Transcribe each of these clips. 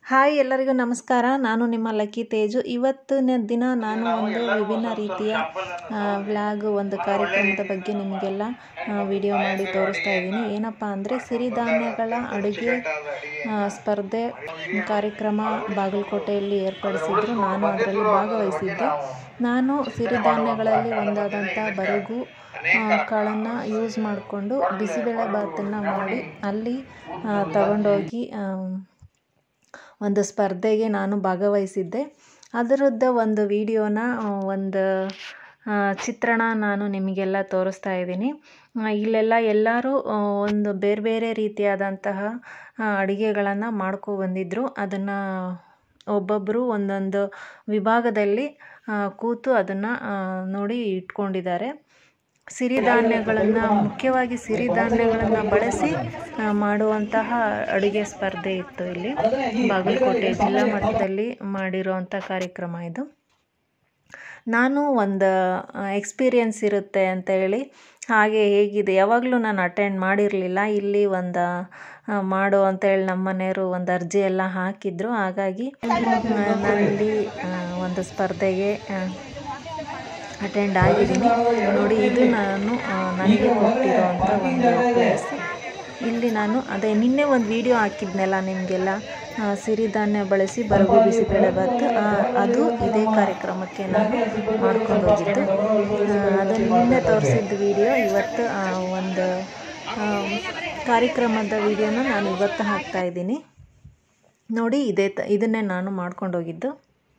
hi ಎಲ್ಲರಿಗೂ ನಮಸ್ಕಾರ ನಾನು ನಿಮ್ಮ ಲಕ್ಕಿ ತೇಜು ಇವತ್ತಿನ ದಿನ ನಾನು ಒಂದು ವಿಭಿನ್ನ ರೀತಿಯ ವ್ಲಾಗ್ ಒಂದು ಕಾರ್ಯಕ್ರಮದ ಬಗ್ಗೆ ನಿಮಗೆಲ್ಲ ವಿಡಿಯೋ ಮಾಡಿ ತೋರಿಸ್ತಾ ಇದ್ದೀನಿ ಏನಪ್ಪ ಅಂದರೆ ಸಿರಿಧಾನ್ಯಗಳ ಅಡುಗೆ ಆ, ಸ್ಪರ್ಧೆ ಕಾರ್ಯಕ್ರಮ ಬಾಗಲಕೋಟೆಯಲ್ಲಿ ಏರ್ಪಡಿಸಿದ್ರು ನಾನು ಅದರಲ್ಲಿ ಭಾಗವಹಿಸಿದ್ದೆ ನಾನು ಸಿರಿಧಾನ್ಯಗಳಲ್ಲಿ ಒಂದಾದಂಥ ಬರಗು ಕಾಳನ್ನು ಯೂಸ್ ಮಾಡಿಕೊಂಡು ಬಿಸಿಬೇಳೆ ಭಾತನ್ನು ಮಾಡಿ ಅಲ್ಲಿ ಆ, ತಗೊಂಡೋಗಿ ಆ, ಒಂದು ಸ್ಪರ್ಧೆಗೆ ನಾನು ಭಾಗವಹಿಸಿದ್ದೆ ಅದರದ್ದು ಒಂದು ವಿಡಿಯೋನ ಒಂದು ಆ, ಚಿತ್ರಣ ನಾನು ನಿಮಗೆಲ್ಲ ತೋರಿಸ್ತಾ ಇದ್ದೀನಿ ಆ, ಇಲ್ಲೆಲ್ಲ ಎಲ್ಲರೂ ಆ, ಒಂದು ಬೇರೆ ಬೇರೆ ರೀತಿಯಾದಂತಹ ಅಡುಗೆಗಳನ್ನು ಮಾಡ್ಕೊ ಬಂದಿದ್ದರು ಅದನ್ನು ಒಬ್ಬೊಬ್ಬರು ಒಂದೊಂದು ವಿಭಾಗದಲ್ಲಿ ಆ, ಕೂತು ಅದನ್ನು ನೋಡಿ ಇಟ್ಕೊಂಡಿದ್ದಾರೆ ಸಿರಿಧಾನ್ಯಗಳನ್ನು ಮುಖ್ಯವಾಗಿ ಸಿರಿಧಾನ್ಯಗಳನ್ನು ಬಳಸಿ ಆ, ಮಾಡುವಂತಹ ಅಡುಗೆ ಸ್ಪರ್ಧೆ ಇತ್ತು ಇಲ್ಲಿ ಬಾಗಲಕೋಟೆ ಜಿಲ್ಲಾ ಮಟ್ಟದಲ್ಲಿ ಮಾಡಿರುವಂಥ ಕಾರ್ಯಕ್ರಮ ಇದು ನಾನು ಒಂದು ಎಕ್ಸ್ಪೀರಿಯನ್ಸ್ ಇರುತ್ತೆ ಅಂತ ಹೇಳಿ ಹಾಗೆ ಹೇಗಿದೆ ಯಾವಾಗಲೂ ನಾನು ಅಟೆಂಡ್ ಮಾಡಿರಲಿಲ್ಲ ಇಲ್ಲಿ ಒಂದು ಆ, ಮಾಡು ಅಂತ ಹೇಳಿ ನಮ್ಮ ಮನೆಯವರು ಒಂದು ಅರ್ಜಿ ಎಲ್ಲ ಹಾಕಿದ್ರು ಹಾಗಾಗಿ ನಾನಿಲ್ಲಿ ಆ, ಒಂದು ಸ್ಪರ್ಧೆಗೆ ಆ, ಅಟೆಂಡ್ ಆಗಿದ್ದೀನಿ ನೋಡಿ ಇದು ನಾನು ಆ, ನನಗೆ ಕೊಟ್ಟಿರೋವಂಥ ಒಂದು ಪ್ಲೇಸ್ ಇಲ್ಲಿ ನಾನು ಅದೇ ನಿನ್ನೆ ಒಂದು ವಿಡಿಯೋ ಹಾಕಿದ್ನಲ್ಲ ನಿಮಗೆಲ್ಲ ಆ, ಸಿರಿಧಾನ್ಯ ಬಳಸಿ ಬರಗು ಬಿಸಿಬೇಳೆ ಭಾತ್ ಆ, ಅದು ಇದೇ ಕಾರ್ಯಕ್ರಮಕ್ಕೆ ನಾನು ಮಾಡ್ಕೊಂಡು ಹೋಗಿದ್ದು ಆ, ಅದನ್ನು ನಿನ್ನೆ ತೋರಿಸಿದ್ದು ವಿಡಿಯೋ ಇವತ್ತು ಆ, ಒಂದು ಆ, ಕಾರ್ಯಕ್ರಮದ ವಿಡಿಯೋನ ನಾನು ಇವತ್ತು ಹಾಕ್ತಾ ಇದ್ದೀನಿ ನೋಡಿ ಇದೇ ತ ಇದನ್ನೇ ನಾನು ಮಾಡ್ಕೊಂಡು ಹೋಗಿದ್ದು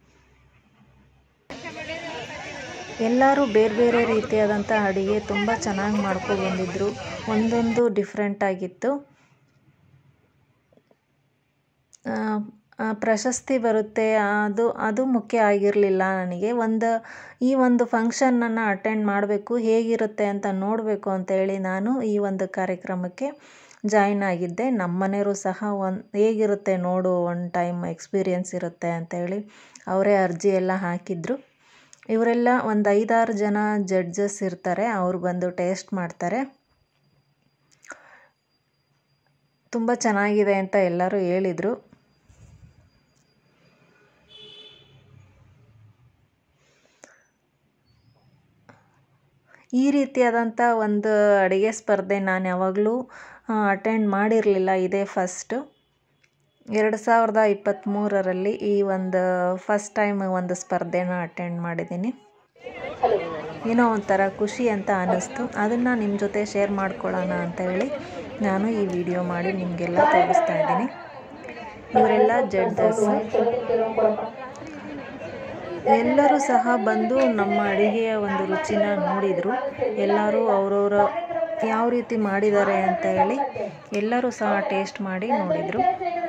ಎಲ್ಲರೂ ಬೇರೆ ಬೇರೆ ರೀತಿಯಾದಂಥ ಅಡುಗೆ ತುಂಬ ಚೆನ್ನಾಗಿ ಮಾಡ್ಕೊಂಡು ಬಂದಿದ್ದರು ಒಂದೊಂದು ಡಿಫ್ರೆಂಟ್ ಆಗಿತ್ತು ಆ, ಆ, ಪ್ರಶಸ್ತಿ ಬರುತ್ತೆ ಅದು ಅದು ಮುಖ್ಯ ಆಗಿರಲಿಲ್ಲ ನನಗೆ ಒಂದು ಈ ಒಂದು ಫಂಕ್ಷನನ್ನು ಅಟೆಂಡ್ ಮಾಡಬೇಕು ಹೇಗಿರುತ್ತೆ ಅಂತ ನೋಡಬೇಕು ಅಂತೇಳಿ ನಾನು ಈ ಒಂದು ಕಾರ್ಯಕ್ರಮಕ್ಕೆ ಜಾಯಿನ್ ಆಗಿದ್ದೆ ನಮ್ಮ ಮನೆಯವರು ಸಹ ಒಂದು ಹೇಗಿರುತ್ತೆ ನೋಡು ಒನ್ ಟೈಮ್ ಎಕ್ಸ್ಪೀರಿಯನ್ಸ್ ಇರುತ್ತೆ ಅಂತೇಳಿ ಅವರೇ ಅರ್ಜಿ ಎಲ್ಲ ಹಾಕಿದ್ರು ಇವರೆಲ್ಲ ಒಂದು ಐದಾರು ಜನ ಜಡ್ಜಸ್ ಇರ್ತಾರೆ ಅವ್ರು ಬಂದು ಟೇಸ್ಟ್ ಮಾಡ್ತಾರೆ ತುಂಬ ಚೆನ್ನಾಗಿದೆ ಅಂತ ಎಲ್ಲರೂ ಹೇಳಿದರು ಈ ರೀತಿಯಾದಂಥ ಒಂದು ಅಡುಗೆ ಸ್ಪರ್ಧೆ ನಾನು ಯಾವಾಗಲೂ ಅಟೆಂಡ್ ಮಾಡಿರಲಿಲ್ಲ ಇದೇ ಫಸ್ಟು ಎರಡು ಸಾವಿರದ ಇಪ್ಪತ್ತ್ಮೂರರಲ್ಲಿ ಈ ಒಂದು ಫಸ್ಟ್ ಟೈಮ್ ಒಂದು ಸ್ಪರ್ಧೆನ ಅಟೆಂಡ್ ಮಾಡಿದ್ದೀನಿ ಏನೋ ಒಂಥರ ಖುಷಿ ಅಂತ ಅನ್ನಿಸ್ತು ಅದನ್ನು ನಿಮ್ಮ ಜೊತೆ ಶೇರ್ ಮಾಡ್ಕೊಳ್ಳೋಣ ಅಂತ ಹೇಳಿ ನಾನು ಈ ವಿಡಿಯೋ ಮಾಡಿ ನಿಮಗೆಲ್ಲ ತೋರಿಸ್ತಾ ಇದ್ದೀನಿ ಇವರೆಲ್ಲ ಜಡ್ಜಸ್ ಎಲ್ಲರೂ ಸಹ ಬಂದು ನಮ್ಮ ಅಡುಗೆಯ ಒಂದು ರುಚಿನ ನೋಡಿದರು ಎಲ್ಲರೂ ಅವರವರ ಯಾವ ರೀತಿ ಮಾಡಿದ್ದಾರೆ ಅಂತ ಹೇಳಿ ಎಲ್ಲರೂ ಸಹ ಟೇಸ್ಟ್ ಮಾಡಿ ನೋಡಿದರು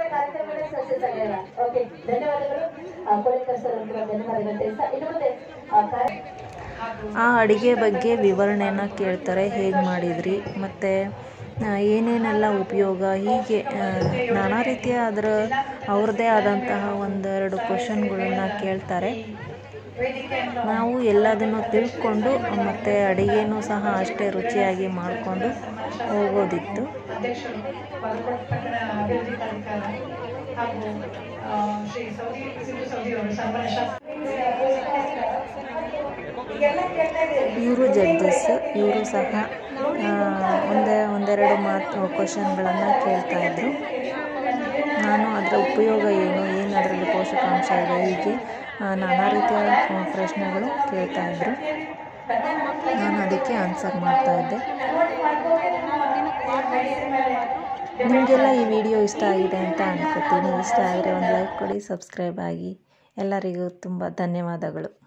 ಆ ಅಡುಗೆ ಬಗ್ಗೆ ವಿವರಣೆನ ಕೇಳ್ತಾರೆ ಹೇಗೆ ಮಾಡಿದ್ರಿ ಮತ್ತು ಏನೇನೆಲ್ಲ ಉಪಯೋಗ ಹೀಗೆ ಆ, ನಾನಾ ರೀತಿಯ ಅದರ ಅವ್ರದ್ದೇ ಆದಂತಹ ಒಂದೆರಡು ಕ್ವಶನ್ಗಳನ್ನ ಕೇಳ್ತಾರೆ ನಾವು ಎಲ್ಲದನ್ನು ತಿಳ್ಕೊಂಡು ಮತ್ತು ಅಡುಗೆನೂ ಸಹ ಅಷ್ಟೇ ರುಚಿಯಾಗಿ ಮಾಡಿಕೊಂಡು ಹೋಗೋದಿತ್ತು ಅಧ್ಯಕ್ಷರು ಬಾಗಲಕೋಟೆ ಪಟ್ಟಣ ಅಭಿವೃದ್ಧಿ ಪ್ರಾಧಿಕಾರ ಹಾಗೂ ಆ, ಶ್ರೀ ಸೌದಿ ಸಿದ್ದು ಸೌದಿ ಅವರು ಸನ್ಮಾನ್ಯ ಇವರು ಜಡ್ಜಸ್ ಇವರು ಸಹ ಆ, ಒಂದೇ ಒಂದೆರಡು ಮಾತು ಕ್ವಶನ್ಗಳನ್ನು ಕೇಳ್ತಾ ಇದ್ರು ನಾನು ಅದರ ಉಪಯೋಗ ಏನು ಏನು ಅದರಲ್ಲಿ ಪೋಷಕಾಂಶ ಇದೆ ಹೀಗೆ ಆ, ನಾನಾ ರೀತಿಯ ಆ, ಪ್ರಶ್ನೆಗಳು ಕೇಳ್ತಾ ಇದ್ರು ನಾನು ಅದಕ್ಕೆ ಆನ್ಸರ್ ಮಾಡ್ತಾ ಇದ್ದೆ ನಿಮಗೆಲ್ಲ ಈ ವಿಡಿಯೋ ಇಷ್ಟ ಆಗಿದೆ ಅಂತ ಅನ್ಕೋತೀನಿ ಇಷ್ಟ ಆದರೆ ಒಂದು ಲೈಕ್ ಕೊಡಿ ಸಬ್ಸ್ಕ್ರೈಬ್ ಆಗಿ ಎಲ್ಲರಿಗೂ ತುಂಬ ಧನ್ಯವಾದಗಳು